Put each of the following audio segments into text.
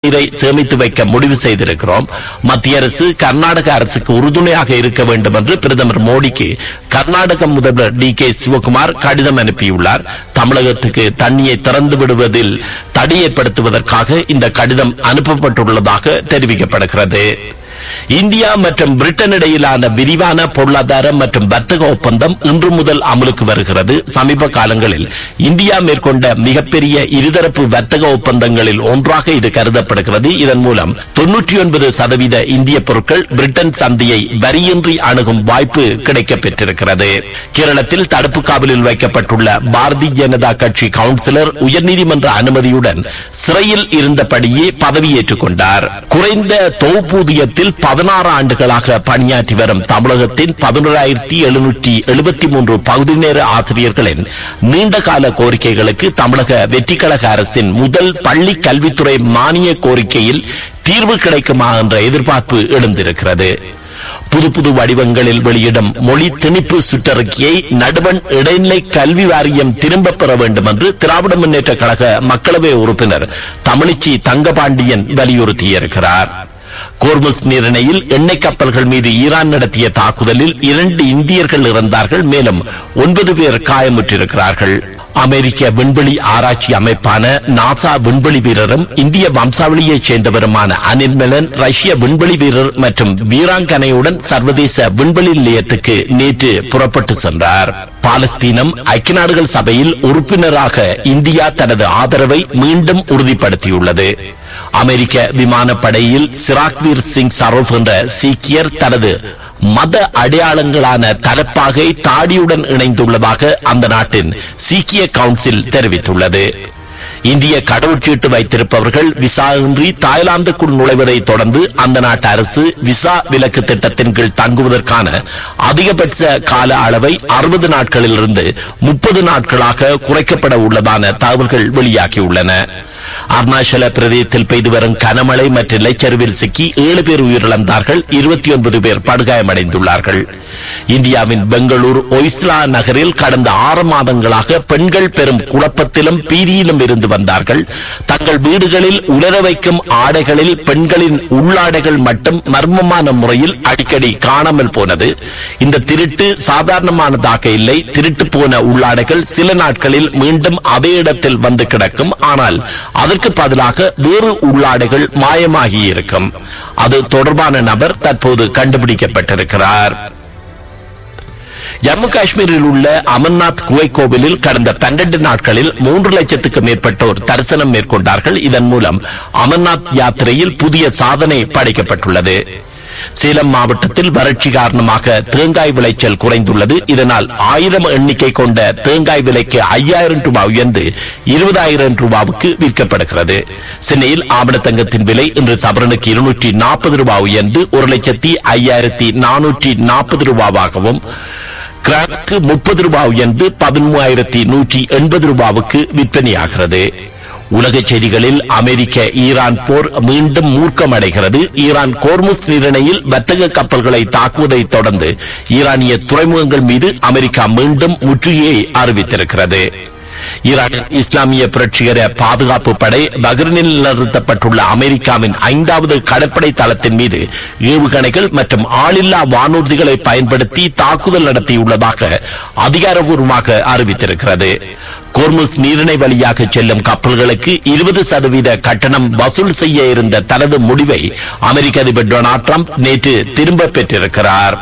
நீரை சேமித்து வைக்க முடிவு செய்திருக்கிறோம் மத்திய அரசு கர்நாடக அரசுக்கு உறுதுணையாக இருக்க வேண்டும் என்று பிரதமர் மோடிக்கு கர்நாடக முதல்வர் டி கே சிவகுமார் கடிதம் அனுப்பியுள்ளார் தமிழகத்துக்கு தண்ணியை திறந்து விடுவதில் தடை ஏற்படுத்துவதற்காக இந்த கடிதம் அனுப்பப்பட்டுள்ளதாக தெரிவிக்கப்படுகிறது இந்தியா மற்றும் பிரிட்டன் இடையிலான விரிவான பொருளாதார மற்றும் வர்த்தக ஒப்பந்தம் இன்று முதல் அமலுக்கு வருகிறது சமீப காலங்களில் இந்தியா மேற்கொண்ட மிகப்பெரிய இருதரப்பு வர்த்தக ஒப்பந்தங்களில் ஒன்றாக இது கருதப்படுகிறது இதன் மூலம் தொன்னூற்றி ஒன்பது சதவீத இந்திய பொருட்கள் பிரிட்டன் சந்தையை வரியின்றி அணுகும் வாய்ப்பு கிடைக்கப் பெற்றிருக்கிறது கேரளத்தில் தடுப்பு காவலில் வைக்கப்பட்டுள்ள பாரதிய ஜனதா கட்சி கவுன்சிலர் உயர்நீதிமன்ற அனுமதியுடன் சிறையில் இருந்தபடியே பதவியேற்றுக் கொண்டார் குறைந்த தொகுப்பூதியத்தில் பதினாறு ஆண்டுகளாக பணியாற்றி வரும் தமிழகத்தின் பதினோராயிரத்தி எழுநூற்றி எழுபத்தி மூன்று பகுதி நேர ஆசிரியர்களின் நீண்டகால கோரிக்கைகளுக்கு தமிழக வெற்றிக்கழக அரசின் முதல் பள்ளி கல்வித்துறை மானிய கோரிக்கையில் தீர்வு கிடைக்குமா என்ற எதிர்பார்ப்பு எழுந்திருக்கிறது புது புது வடிவங்களில் வெளியிடும் மொழி திணிப்பு சுற்றறிக்கையை நடுவண் இடைநிலை கல்வி வாரியம் திரும்பப் பெற வேண்டும் என்று திராவிட முன்னேற்ற கழக மக்களவை உறுப்பினர் தமிழிச்சி தங்கபாண்டியன் வலியுறுத்தியிருக்கிறார் கோர்முஸ் நீரிணையில் எண்ணெய் கப்பல்கள் மீது ஈரான் நடத்திய தாக்குதலில் இரண்டு இந்தியர்கள் இறந்தார்கள் மேலும் ஒன்பது பேர் காயமுற்றிருக்கிறார்கள் அமெரிக்க விண்வெளி ஆராய்ச்சி அமைப்பான நாசா விண்வெளி வீரரும் இந்திய வம்சாவளியைச் சேர்ந்தவருமான அனில் மெலன் ரஷ்ய விண்வெளி வீரர் மற்றும் வீராங்கனையுடன் சர்வதேச விண்வெளி நிலையத்துக்கு நேற்று புறப்பட்டு சென்றார் பாலஸ்தீனம் ஐக்கிய நாடுகள் சபையில் உறுப்பினராக இந்தியா தனது ஆதரவை மீண்டும் உறுதிப்படுத்தியுள்ளது அமெரிக்க விமானப்படையில் சிராக்வீர் சிங் சரோப் என்ற சீக்கியர் தனது மத அடையாளங்களான தலப்பாகை தாடியுடன் இணைந்துள்ளதாக அந்த நாட்டின் சீக்கிய கவுன்சில் தெரிவித்துள்ளது இந்திய கடவுச்சீட்டு வைத்திருப்பவர்கள் விசா இன்றி தாய்லாந்துக்குள் நுழைவதை தொடர்ந்து அந்த நாட்டு அரசு விசா விலக்கு திட்டத்தின் கீழ் தங்குவதற்கான அதிகபட்ச கால அளவை அறுபது நாட்களிலிருந்து முப்பது நாட்களாக குறைக்கப்பட உள்ளதான தகவல்கள் வெளியாகியுள்ளன அருணாச்சல பிரதேசத்தில் பெய்து வரும் கனமழை மற்றும் நிலச்சரிவில் சிக்கி ஏழு பேர் உயிரிழந்தார்கள் இருபத்தி ஒன்பது பேர் படுகாயமடைந்துள்ளார்கள் இந்தியாவின் பெங்களூர் ஒய்ஸ்லா நகரில் கடந்த ஆறு மாதங்களாக பெண்கள் பெரும் குழப்பத்திலும் பீதியிலும் இருந்து வந்தார்கள் தங்கள் வீடுகளில் உலர வைக்கும் ஆடைகளில் பெண்களின் உள்ளாடைகள் மட்டும் மர்மமான முறையில் அடிக்கடி காணாமல் போனது இந்த திருட்டு சாதாரணமானதாக இல்லை திருட்டு போன உள்ளாடைகள் சில நாட்களில் மீண்டும் அதே இடத்தில் வந்து கிடக்கும் ஆனால் அதற்கு பதிலாக வேறு உள்ளாடைகள் மாயமாகி இருக்கும் அது தொடர்பான நபர் தற்போது கண்டுபிடிக்கப்பட்டிருக்கிறார் ஜம்மு காஷ்மீரில் உள்ள அமர்நாத் குகை கோவிலில் கடந்த பன்னெண்டு நாட்களில் மூன்று லட்சத்துக்கு மேற்பட்டோர் தரிசனம் மேற்கொண்டார்கள் இதன் மூலம் அமர்நாத் யாத்திரையில் புதிய சாதனை படைக்கப்பட்டுள்ளது சேலம் மாவட்டத்தில் வறட்சி காரணமாக தேங்காய் விளைச்சல் குறைந்துள்ளது இதனால் ஆயிரம் எண்ணிக்கை கொண்ட தேங்காய் விலைக்கு ஐயாயிரம் ரூபாய் உயர்ந்து இருபதாயிரம் ரூபாவுக்கு விற்கப்படுகிறது சென்னையில் ஆவணத்தங்கத்தின் விலை இன்று சவரனுக்கு இருநூற்றி நாற்பது ரூபாய் உயர்ந்து ஒரு லட்சத்தி ஐயாயிரத்தி நானூற்றி நாற்பது ரூபாவாகவும் கிராக்கு முப்பது ரூபாய் உயர்ந்து பதிமூவாயிரத்தி நூற்றி எண்பது ரூபாவுக்கு விற்பனையாகிறது உலக செய்திகளில் அமெரிக்க ஈரான் போர் மீண்டும் மூர்க்கமடைகிறது ஈரான் கோர்முஸ் நீரிணையில் வர்த்தக கப்பல்களை தாக்குவதை தொடர்ந்து ஈரானிய துறைமுகங்கள் மீது அமெரிக்கா மீண்டும் முற்றுகையை அறிவித்திருக்கிறது ஈரானின் இஸ்லாமிய புரட்சிகர பாதுகாப்பு படை பஹ்ரைனில் நிறுத்தப்பட்டுள்ள அமெரிக்காவின் ஐந்தாவது கடற்படை தளத்தின் மீது ஏவுகணைகள் மற்றும் ஆளில்லா வானூர்திகளை பயன்படுத்தி தாக்குதல் நடத்தியுள்ளதாக அதிகாரப்பூர்வமாக அறிவித்திருக்கிறது கோர்முஸ் நீரிணை வழியாக செல்லும் கப்பல்களுக்கு இருபது சதவீத கட்டணம் வசூல் செய்ய இருந்த தனது முடிவை அமெரிக்க அதிபர் டொனால்ட் ட்ரம்ப் நேற்று திரும்ப பெற்றிருக்கிறார்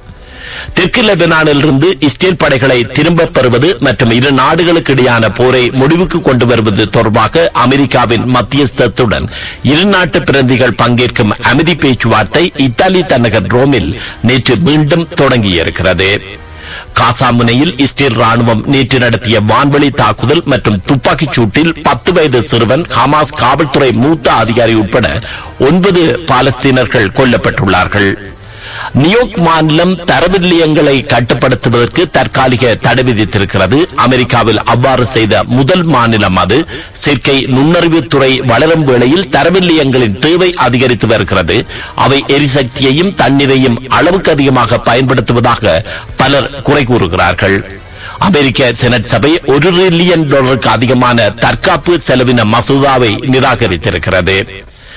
தெற்கு லெபனானிலிருந்து இஸ்ரேல் படைகளை திரும்பப் பெறுவது மற்றும் இரு நாடுகளுக்கு இடையான போரை முடிவுக்கு கொண்டு வருவது தொடர்பாக அமெரிக்காவின் மத்தியஸ்தத்துடன் இரு நாட்டு பிரதிகள் பங்கேற்கும் அமைதி பேச்சுவார்த்தை இத்தாலி தலைநகர் ரோமில் நேற்று மீண்டும் தொடங்கியிருக்கிறது காசா முனையில் இஸ்ரேல் ராணுவம் நேற்று நடத்திய வான்வழி தாக்குதல் மற்றும் துப்பாக்கிச் சூட்டில் பத்து வயது சிறுவன் ஹமாஸ் காவல்துறை மூத்த அதிகாரி உட்பட ஒன்பது பாலஸ்தீனர்கள் கொல்லப்பட்டுள்ளார்கள் நியோக் மாநிலம் தரவு நிலையங்களை கட்டுப்படுத்துவதற்கு தற்காலிக தடை விதித்திருக்கிறது அமெரிக்காவில் அவ்வாறு செய்த முதல் மாநிலம் அது செயற்கை நுண்ணறிவுத்துறை வளரும் வேளையில் தரவு நிலையங்களின் தேவை அதிகரித்து வருகிறது அவை எரிசக்தியையும் தண்ணீரையும் அளவுக்கு அதிகமாக பயன்படுத்துவதாக பலர் குறை கூறுகிறார்கள் அமெரிக்க செனட் சபை ஒரு ட்ரில்லியன் டாலருக்கு அதிகமான தற்காப்பு செலவின மசோதாவை நிராகரித்திருக்கிறது